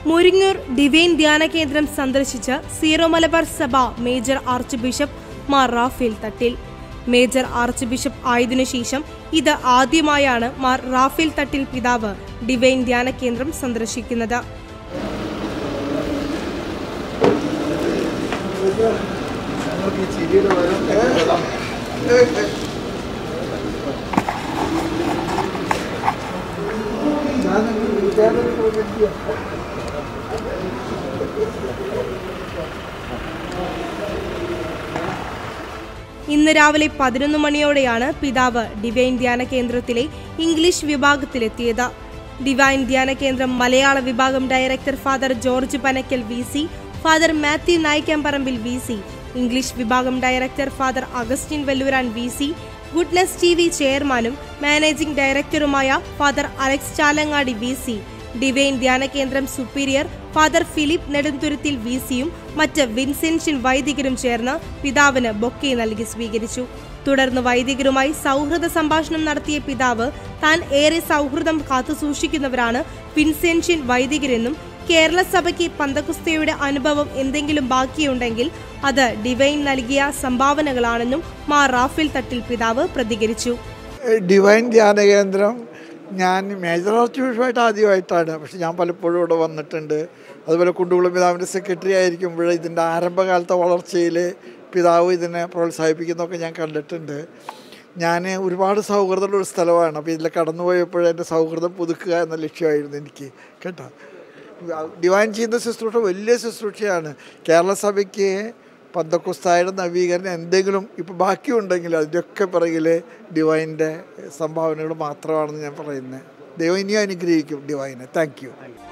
Muringoor divine ധ്യാന കേന്ദ്രം സന്ദർശിച്ച് സീറോ മലബാർ സഭ major archbishop Mar Raphael Thattil major archbishop ആയതിനു ശേഷം ഇത് ആദ്യമായാണ് മാർ റാഫേൽ തട്ടിൽ പിതാവ് ഡിവൈൻ ധ്യാന കേന്ദ്രം സന്ദർശിക്കുന്നത് ഇന്ന് രാവിലെ പതിനൊന്ന് മണിയോടെയാണ് പിതാവ് ഡിവൈൻ ധ്യാന കേന്ദ്രത്തിലെ ഇംഗ്ലീഷ് വിഭാഗത്തിലെത്തിയത് ഡിവൈൻ ധ്യാന കേന്ദ്രം മലയാള വിഭാഗം director father George Panakkal V C father Mathew Naikamparambil V C English വിഭാഗം director father Augustine Vellooran V C Goodness T V ചെയർമാനും മാനേജിംഗ് ഡയറക്ടറുമായ father Alex Chalangady V C divine ധ്യാന കേന്ദ്രം superior father Philip Nedumthuruthil V സിയും മറ്റ് വിൻസെൻഷ്യൻ വൈദികരും ചേർന്ന് പിതാവിന് ബൊക്കെ നൽകി സ്വീകരിച്ചു തുടർന്ന് വൈദികരുമായി സൗഹൃദ സംഭാഷണം നടത്തിയ പിതാവ് താൻ ഏറെ സൗഹൃദം കാത്തുസൂക്ഷിക്കുന്നവരാണ് വിൻസെൻഷ്യൻ വൈദികരെന്നും കേരള സഭയ്ക്ക് പന്തകുസ്തയുടെ അനുഭവം എന്തെങ്കിലും ബാക്കിയുണ്ടെങ്കിൽ അത് ഡിവൈൻ നൽകിയ സംഭാവനകളാണെന്നും മാർ റാഫേൽ തട്ടിൽ പിതാവ് പ്രതികരിച്ചു ഡിവൈൻ ധ്യാന കേന്ദ്രം ഞാൻ മേജർ ആർച്ച് ബിഷപ്പായിട്ട് ആദ്യമായിട്ടാണ് പക്ഷെ ഞാൻ പലപ്പോഴും ഇവിടെ വന്നിട്ടുണ്ട് അതുപോലെ കുണ്ടുകുളം പിതാവിൻ്റെ സെക്രട്ടറി ആയിരിക്കുമ്പോൾ ഇതിൻ്റെ ആരംഭകാലത്തെ വളർച്ചയിൽ പിതാവ് ഇതിനെ പ്രോത്സാഹിപ്പിക്കുന്നതൊക്കെ ഞാൻ കണ്ടിട്ടുണ്ട് ഞാൻ ഒരുപാട് സൗഹൃദമുള്ള ഒരു സ്ഥലമാണ് അപ്പോൾ ഇതിൽ കടന്നുപോയപ്പോൾ എൻ്റെ സൗഹൃദം പുതുക്കുക എന്ന ലക്ഷ്യമായിരുന്നു എനിക്ക് കേട്ടോ ഡിവൈൻ ചെയ്യുന്ന ശുശ്രൂഷ വലിയ ശുശ്രൂഷയാണ് കേരള സഭയ്ക്ക് പന്തക്കുസ്തായുടെ നവീകരണം എന്തെങ്കിലും ഇപ്പോൾ ബാക്കിയുണ്ടെങ്കിൽ അതിൻ്റെയൊക്കെ പിറകിൽ ഡിവൈൻ്റെ സംഭാവനകൾ മാത്രമാണെന്ന് ഞാൻ പറയുന്നത് ദൈവം ഇനിയും അനുഗ്രഹിക്കും ഡിവൈനെ താങ്ക് യു